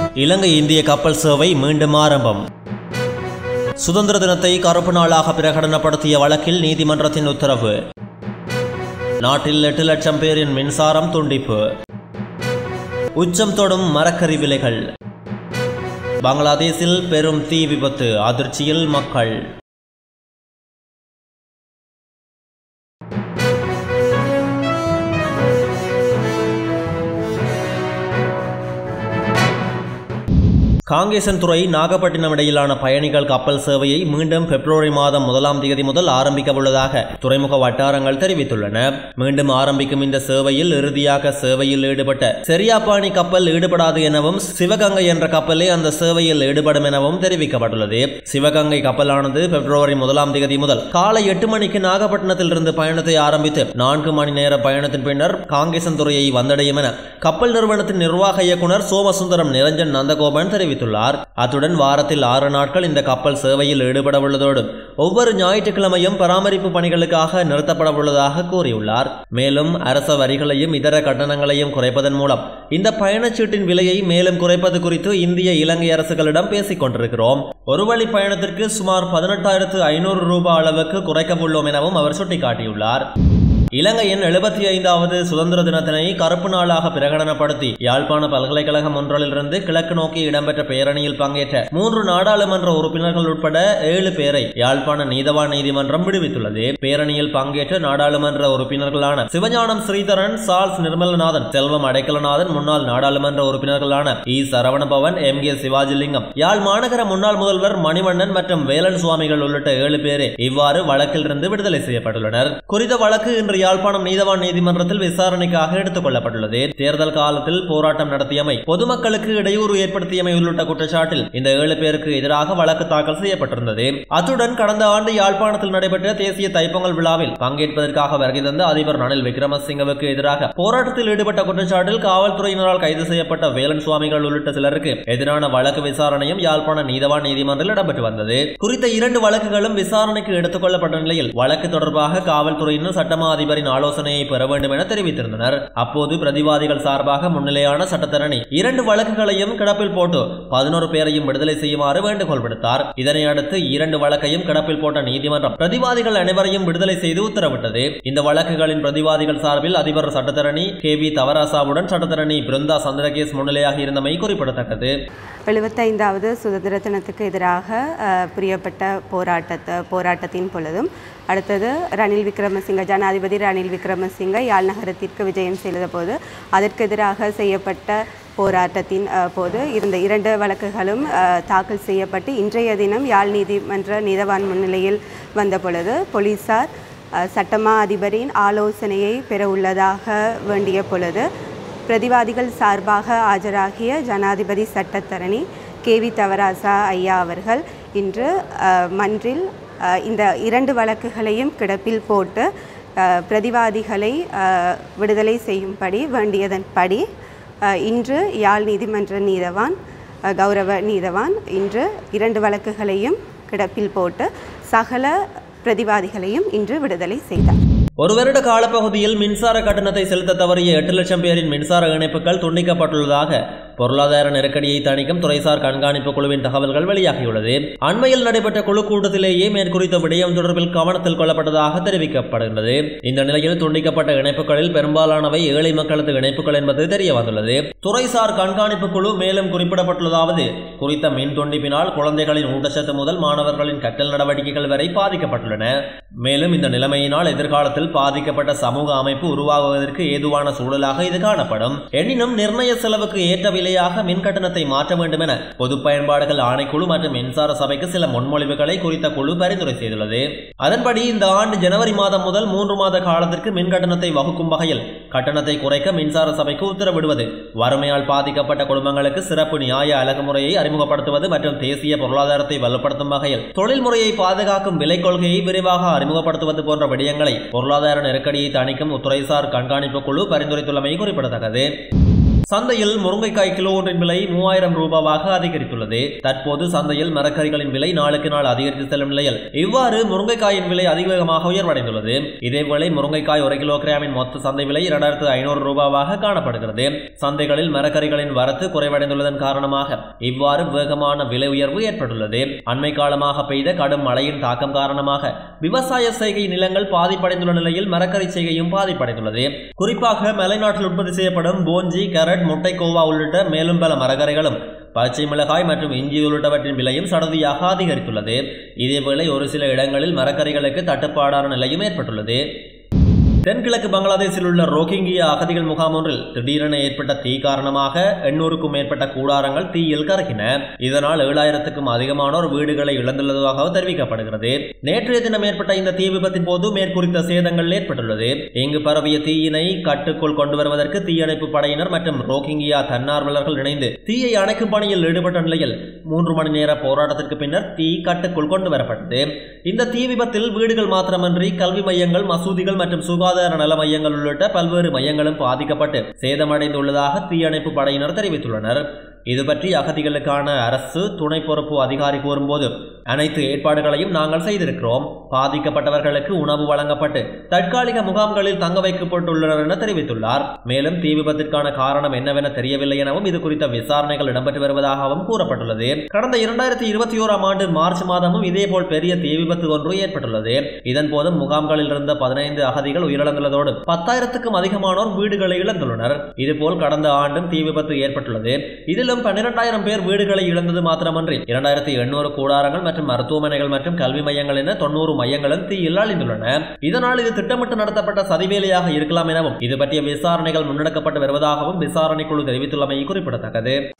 இலங்கை இந்திய கப்பல் சேவை மீண்டும் ஆரம்பம் சுதந்திர தினத்தை கருப்பு நாளாக பிரகடனப்படுத்திய வழக்கில் நீதிமன்றத்தின் உத்தரவு நாட்டில் எட்டு லட்சம் பேரின் மின்சாரம் துண்டிப்பு உச்சம் தொடும் மரக்கறி விலைகள் பங்களாதேஷில் பெரும் தீ விபத்து அதிர்ச்சியில் மக்கள் காங்கேசன் துறை நாகப்பட்டினம் இடையிலான பயணிகள் கப்பல் சேவையை மீண்டும் பிப்ரவரி மாதம் முதலாம் தேதி முதல் ஆரம்பிக்க உள்ளதாக துறைமுக வட்டாரங்கள் தெரிவித்துள்ளன மீண்டும் ஆரம்பிக்கும் இந்த சேவையில் இறுதியாக சேவையில் ஈடுபட்ட செரியாப்பாணி கப்பல் ஈடுபடாது எனவும் சிவகங்கை என்ற கப்பலே அந்த சேவையில் ஈடுபடும் எனவும் தெரிவிக்கப்பட்டுள்ளது சிவகங்கை கப்பலானது பிப்ரவரி முதலாம் தேதி முதல் காலை எட்டு மணிக்கு நாகப்பட்டினத்திலிருந்து பயணத்தை ஆரம்பித்து நான்கு மணி நேர பயணத்தின் பின்னர் காங்கேசன் துறையை வந்தடையும் என கப்பல் நிறுவனத்தின் நிர்வாக இயக்குனர் சோமசுந்தரம் நிரஞ்சன் நந்தகோபன் தெரிவித்துள்ளார் அத்துடன் வாரத்தில் ஆறு நாட்கள் இந்த கப்பல் சேவையில் ஈடுபட உள்ளதோடு ஒவ்வொரு ஞாயிற்றுக்கிழமையும் பராமரிப்பு பணிகளுக்காக நிறுத்தப்பட உள்ளதாக கூறியுள்ளார் மேலும் அரச வரிகளையும் இதர கட்டணங்களையும் குறைப்பதன் மூலம் இந்த பயணச்சீட்டின் விலையை மேலும் குறைப்பது குறித்து இந்திய இலங்கை அரசுகளிடம் பேசிக் கொண்டிருக்கிறோம் ஒரு வழி பயணத்திற்கு சுமார் பதினெட்டாயிரத்து ஐநூறு ரூபாய் அளவுக்கு குறைக்க உள்ளோம் எனவும் அவர் சுட்டிக்காட்டியுள்ளார் இலங்கையின் எழுபத்தி ஐந்தாவது சுதந்திர தினத்தினை கருப்பு நாளாக பிரகடனப்படுத்தி யாழ்ப்பாண பல்கலைக்கழகம் ஒன்றலிலிருந்து கிழக்கு நோக்கி இடம்பெற்ற பேரணியில் பங்கேற்ற மூன்று நாடாளுமன்ற உறுப்பினர்கள் உட்பட ஏழு பேரை யாழ்ப்பாண நீதவான் நீதிமன்றம் விடுவித்துள்ளது பேரணியில் பங்கேற்ற நாடாளுமன்ற உறுப்பினர்களான சிவஞானம் ஸ்ரீதரன் சார்ல்ஸ் நிர்மலநாதன் செல்வம் அடைக்கலநாதன் முன்னாள் நாடாளுமன்ற உறுப்பினர்களான இ சரவணபவன் எம் கே சிவாஜிலிங்கம் யாழ் மாநகர முன்னாள் முதல்வர் மணிவண்ணன் மற்றும் வேலன் சுவாமிகள் உள்ளிட்ட ஏழு பேரே இவ்வாறு வழக்கிலிருந்து விடுதலை செய்யப்பட்டுள்ளனர் குறித்த வழக்கு இன்று யாழ்ப்பாணம் நீதவான் நீதிமன்றத்தில் விசாரணைக்காக எடுத்துக் கொள்ளப்பட்டுள்ளது தேர்தல் காலத்தில் போராட்டம் நடத்தியமை பொதுமக்களுக்கு இடையூறு ஏற்படுத்தியமை உள்ளிட்ட குற்றச்சாட்டில் இந்த ஏழு பேருக்கு எதிராக வழக்கு தாக்கல் செய்யப்பட்டிருந்தது அத்துடன் கடந்த ஆண்டு யாழ்ப்பாணத்தில் நடைபெற்ற தேசிய தைப்பொங்கல் விழாவில் பங்கேற்பதற்காக வருகை தந்த அதிபர் ரணில் விக்ரமசிங்கவுக்கு எதிராக போராட்டத்தில் ஈடுபட்ட குற்றச்சாட்டில் காவல்துறையினரால் கைது செய்யப்பட்ட வேலன் சுவாமிகள் உள்ளிட்ட சிலருக்கு எதிரான வழக்கு விசாரணையும் யாழ்ப்பாண நீதவான் நீதிமன்றில் இடம்பெற்று வந்தது குறித்த இரண்டு வழக்குகளும் விசாரணைக்கு எடுத்துக் கொள்ளப்பட்ட நிலையில் வழக்கு தொடர்பாக காவல்துறையினர் சட்டமா அதிபரின் ஆலோசனையை பெற வேண்டும் என தெரிவித்திருந்தனர் அப்போது பிரதிவாதிகள் சார்பாக முன்னிலையான சட்டத்தரணி இரண்டு வழக்குகளையும் கிடப்பில் போட்டு பதினோரு பேரையும் விடுதலை செய்யுமாறு வேண்டுகோள் விடுத்தார் இதனை அடுத்து இரண்டு வழக்கையும் கிடப்பில் போட்ட நீதிமன்றம் பிரதிவாதிகள் அனைவரையும் விடுதலை செய்து உத்தரவிட்டது இந்த வழக்குகளின் பிரதிவாதிகள் சார்பில் அதிபர் சட்டத்தரணி கே வி தவராசாவுடன் சட்டத்தரணி பிருந்தா சந்திரகேஸ் முன்னிலையாக இருந்தமை குறிப்பிடத்தக்கது எழுபத்தைந்தாவது சுதந்திர தினத்துக்கு எதிராக அஹ், புரியப்பட்ட போராட்டத்தை போராட்டத்தின் பொழுதும் அடுத்தது ரணில் விக்ரமசிங்க ஜனாதிபதி ரணில் விக்ரமசிங்க யாழ் நகரத்திற்கு விஜயம் செய்த போது அதற்கு எதிராக செய்யப்பட்ட போராட்டத்தின் அஹ், போது இருந்த இரண்டு வழக்குகளும் அஹ், தாக்கல் செய்யப்பட்டு இன்றைய தினம் யாழ் நீதிமன்ற நீதவான் முன்னிலையில் வந்த பொழுது போலீசார் அஹ், சட்டமா அதிபரின் ஆலோசனையை பெற உள்ளதாக வேண்டிய பொழுது பிரதிவாதிகள் சார்பாக ஆஜராகிய ஜனாதிபதி சட்டத்தரணி கே வி தவராசா ஐயா அவர்கள் இன்று அஹ், மன்றில் அஹ், இந்த இரண்டு வழக்குகளையும் கிடப்பில் போட்டு அஹ், பிரதிவாதிகளை அஹ், விடுதலை செய்யும்படி வேண்டியதன்படி அஹ், இன்று யாழ் நீதிமன்ற நீதவான் அஹ், கௌரவ நீதவான் இன்று இரண்டு வழக்குகளையும் கிடப்பில் போட்டு சகல பிரதிவாதிகளையும் இன்று விடுதலை செய்தார் ஒரு வருட காலப்பகுதியில் மின்சார கட்டணத்தை செலுத்த தவறிய எட்டு லட்சம் பேரின் மின்சார இணைப்புகள் துண்டிக்கப்பட்டுள்ளதாக பொருளாதார நெருக்கடியை தணிக்கும் துறைசார் கண்காணிப்பு குழுவின் தகவல்கள் வெளியாகியுள்ளது அண்மையில் நடைபெற்ற குழு கூட்டத்திலேயே மேற்குறித்த விடயம் தொடர்பில் கவனத்தில் கொள்ளப்பட்டதாக தெரிவிக்கப்படுகின்றது இந்த நிலையில் துண்டிக்கப்பட்ட இணைப்புகளில் பெரும்பாலானவை ஏழை மக்களது இணைப்புகள் என்பது தெரிய வந்துள்ளது துறைசார் கண்காணிப்பு குழு மேலும் குறிப்பிடப்பட்டுள்ளதாவது குறித்த மின் துண்டிப்பினால் குழந்தைகளின் ஊட்டச்சத்து முதல் மாணவர்களின் கற்றல் நடவடிக்கைகள் வரை பாதிக்கப்பட்டுள்ளன மேலும் இந்த நிலைமையினால் எதிர்காலத்தில் பாதிக்கப்பட்ட சமூக அமைப்பு உருவாகுவதற்கு ஏதுவான சூழலாக இது காணப்படும் எனினும் நிர்ணய செலவுக்கு ஏற்ற விலையாக மின் கட்டணத்தை மாற்ற வேண்டும் என பொது பயன்பாடுகள் ஆணைக்குழு மற்றும் மின்சார சபைக்கு சில முன்மொழிவுகளை குறித்த குழு பரிந்துரை செய்துள்ளது அதன்படி இந்த ஆண்டு ஜனவரி மாதம் முதல் மூன்று மாத காலத்திற்கு மின் கட்டணத்தை வகுக்கும் வகையில் கட்டணத்தை குறைக்க மின்சார சபைக்கு உத்தரவிடுவது வறுமையால் பாதிக்கப்பட்ட குடும்பங்களுக்கு சிறப்பு நியாய அழகுமுறையை அறிமுகப்படுத்துவது மற்றும் தேசிய பொருளாதாரத்தை வலுப்படுத்தும் வகையில் தொழில் முறையை பாதுகாக்கும் விலை கொள்கையை விரைவாக அறிமுகப்படுத்துவது போன்ற விடயங்களை பொருளாதார நெருக்கடியை தணிக்கும் துறைசார் கண்காணிப்பு குழு பரிந்துரைத்துள்ளமை குறிப்பிடத்தக்கது சந்தையில் முருங்கைக்காய் கிலோ ஒன்றின் விலை மூவாயிரம் ரூபாவாக அதிகரித்துள்ளது தற்போது சந்தையில் மரக்கறிகளின் விலை நாளுக்கு நாள் அதிகரித்து செல்லும் நிலையில் இவ்வாறு முருங்கைக்காயின் விலை அதிவேகமாக உயர்வடைந்துள்ளது இதேவேளை முருங்கைக்காய் ஒரு கிலோகிராமின் மொத்த சந்தை விலை இரண்டாயிரத்து ஐநூறு ரூபாவாக காணப்படுகிறது சந்தைகளில் மரக்கறிகளின் வரத்து குறைவடைந்துள்ளதன் காரணமாக இவ்வாறு வேகமான விலை உயர்வு ஏற்பட்டுள்ளது அண்மை காலமாக பெய்த கடும் மழையின் தாக்கம் காரணமாக விவசாய செய்கை நிலங்கள் பாதிப்படைந்துள்ள நிலையில் மரக்கறி செய்கையும் பாதிப்படைந்துள்ளது குறிப்பாக மலைநாட்டில் உற்பத்தி செய்யப்படும் போஞ்சி கேரட் முட்டைக்கோவா உள்ளிட்ட மேலும் பல மரக்கறிகளும் பச்சை மிளகாய் மற்றும் இஞ்சி உள்ளிட்டவற்றின் விலையும் சடதியாக அதிகரித்துள்ளது இதேவேளை ஒரு சில இடங்களில் மரக்கறிகளுக்கு தட்டுப்பாடான நிலையும் ஏற்பட்டுள்ளது தென்கிழக்கு பங்களாதேஷில் உள்ள ரோஹிங்கியா அகதிகள் முகாம் ஒன்றில் திடீரென ஏற்பட்ட தீ காரணமாக எண்ணூறுக்கும் மேற்பட்ட கூடாரங்கள் தீயில் கருகின இதனால் ஏழாயிரத்துக்கும் அதிகமானோர் வீடுகளை இழந்துள்ளதாக தெரிவிக்கப்படுகிறது நேற்றைய தினம் ஏற்பட்ட இந்த தீ விபத்தின் போது மேற்குறித்த சேதங்கள் ஏற்பட்டுள்ளது இங்கு பரவிய தீயினை கட்டுக்குள் கொண்டு வருவதற்கு தீயணைப்பு படையினர் மற்றும் ரோஹிங்கியா தன்னார்வலர்கள் இணைந்து தீயை அணைக்கும் பணியில் ஈடுபட்ட நிலையில் மூன்று மணி நேர போராட்டத்திற்கு பின்னர் தீ கட்டுக்குள் கொண்டு வரப்பட்டது இந்த தீ விபத்தில் வீடுகள் மாத்திரமன்றி கல்வி மையங்கள் மசூதிகள் மற்றும் சுகாதார சுகாதார நல மையங்கள் உள்ளிட்ட பல்வேறு மையங்களும் பாதிக்கப்பட்டு சேதமடைந்துள்ளதாக தீயணைப்பு படையினர் தெரிவித்துள்ளனர் இது பற்றி அகதிகளுக்கான அரசு துணை பொறுப்பு அதிகாரி கூறும்போது அனைத்து ஏற்பாடுகளையும் நாங்கள் செய்திருக்கிறோம் பாதிக்கப்பட்டவர்களுக்கு உணவு வழங்கப்பட்டு தற்காலிக முகாம்களில் தங்க வைக்கப்பட்டுள்ளனர் என தெரிவித்துள்ளார் மேலும் தீ விபத்திற்கான காரணம் என்னவென தெரியவில்லை எனவும் இது குறித்த விசாரணைகள் இடம்பெற்று வருவதாகவும் கூறப்பட்டுள்ளது கடந்த இரண்டாயிரத்தி இருபத்தி ஓராம் ஆண்டு மார்ச் மாதமும் இதேபோல் பெரிய தீ விபத்து ஒன்று ஏற்பட்டுள்ளது இதன் போதும் முகாம்களில் இருந்த பதினைந்து அகதிகள் உயிரிழந்துள்ளதோடு பத்தாயிரத்துக்கும் அதிகமானோர் வீடுகளை இழந்துள்ளனர் இதுபோல் கடந்த ஆண்டும் தீ விபத்து ஏற்பட்டுள்ளது இதிலும் பன்னிரெண்டாயிரம் பேர் வீடுகளை இழந்தது மாத்திரமன்றி இரண்டாயிரத்தி எண்ணூறு கூடாரங்கள் மற்றும் மருத்துவமனைகள் மற்றும் கல்வி மையங்கள் என தொண்ணூறு மையங்களும் தீயில் அழிந்துள்ளன இதனால் இது திட்டமிட்டு நடத்தப்பட்ட சதிவேலையாக இருக்கலாம் எனவும் இது பற்றிய விசாரணைகள் முன்னெடுக்கப்பட்டு வருவதாகவும் விசாரணை குழு தெரிவித்துள்ளமை குறிப்பிடத்தக்கது